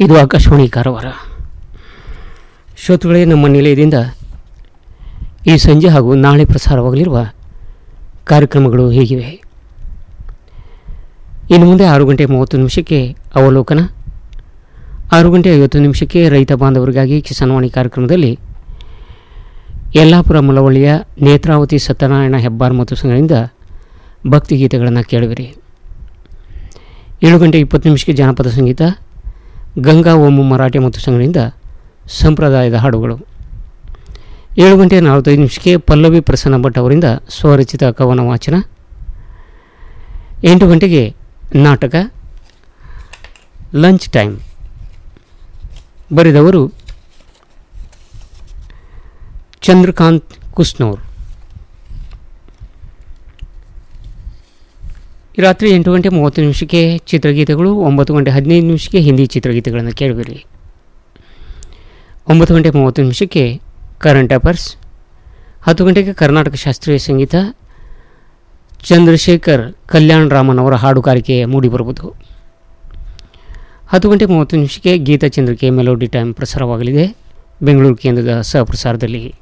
ಇದು ಆಕಾಶವಾಣಿ ಕಾರವಾರ ಶ್ರೋತೃಗಳೇ ನಮ್ಮ ನಿಲಯದಿಂದ ಈ ಸಂಜೆ ಹಾಗೂ ನಾಳೆ ಪ್ರಸಾರವಾಗಲಿರುವ ಕಾರ್ಯಕ್ರಮಗಳು ಹೀಗಿವೆ ಇನ್ನು ಮುಂದೆ ಆರು ಗಂಟೆ ಮೂವತ್ತು ನಿಮಿಷಕ್ಕೆ ಅವಲೋಕನ ಆರು ಗಂಟೆ ಐವತ್ತು ನಿಮಿಷಕ್ಕೆ ರೈತ ಬಾಂಧವರಿಗಾಗಿ ಕಿಸಾನ್ವಾಣಿ ಕಾರ್ಯಕ್ರಮದಲ್ಲಿ ಯಲ್ಲಾಪುರ ಮಲವಳ್ಳಿಯ ನೇತ್ರಾವತಿ ಸತ್ಯನಾರಾಯಣ ಹೆಬ್ಬಾರ್ ಮತ್ತು ಸಂಘದಿಂದ ಭಕ್ತಿಗೀತೆಗಳನ್ನು ಕೇಳುವಿರಿ ಏಳು ಗಂಟೆ ಇಪ್ಪತ್ತು ನಿಮಿಷಕ್ಕೆ ಜಾನಪದ ಸಂಗೀತ ಗಂಗಾ ಓಮು ಮರಾಠೆ ಮತ್ತು ಸಂಘದಿಂದ ಸಂಪ್ರದಾಯದ ಹಾಡುಗಳು ಏಳು ಗಂಟೆ ನಲವತ್ತೈದು ನಿಮಿಷಕ್ಕೆ ಪಲ್ಲವಿ ಪ್ರಸನ್ನ ಭಟ್ ಅವರಿಂದ ಸ್ವರಚಿತ ಕವನ ವಾಚನ ಎಂಟು ಗಂಟೆಗೆ ನಾಟಕ ಲಂಚ್ ಟೈಮ್ ಬರೆದವರು ಚಂದ್ರಕಾಂತ್ ಕುಸ್ನೂರ್ ಈ ರಾತ್ರಿ ಎಂಟು ಗಂಟೆ ಮೂವತ್ತು ನಿಮಿಷಕ್ಕೆ ಚಿತ್ರಗೀತೆಗಳು ಒಂಬತ್ತು ಗಂಟೆ ಹದಿನೈದು ನಿಮಿಷಕ್ಕೆ ಹಿಂದಿ ಚಿತ್ರಗೀತೆಗಳನ್ನು ಕೇಳುವಿರಿ ಒಂಬತ್ತು ಗಂಟೆ ಮೂವತ್ತು ನಿಮಿಷಕ್ಕೆ ಕರೆಂಟ್ ಅಫೇರ್ಸ್ ಹತ್ತು ಗಂಟೆಗೆ ಕರ್ನಾಟಕ ಶಾಸ್ತ್ರೀಯ ಸಂಗೀತ ಚಂದ್ರಶೇಖರ್ ಕಲ್ಯಾಣ್ ರಾಮನ್ ಅವರ ಹಾಡುಗಾರಿಕೆ ಮೂಡಿಬರುವುದು ಹತ್ತು ಗಂಟೆ ಮೂವತ್ತು ನಿಮಿಷಕ್ಕೆ ಗೀತಚಂದ್ರಿಕೆ ಮೆಲೋಡಿ ಟೈಮ್ ಪ್ರಸಾರವಾಗಲಿದೆ ಬೆಂಗಳೂರು ಕೇಂದ್ರದ ಸಹಪ್ರಸಾರದಲ್ಲಿ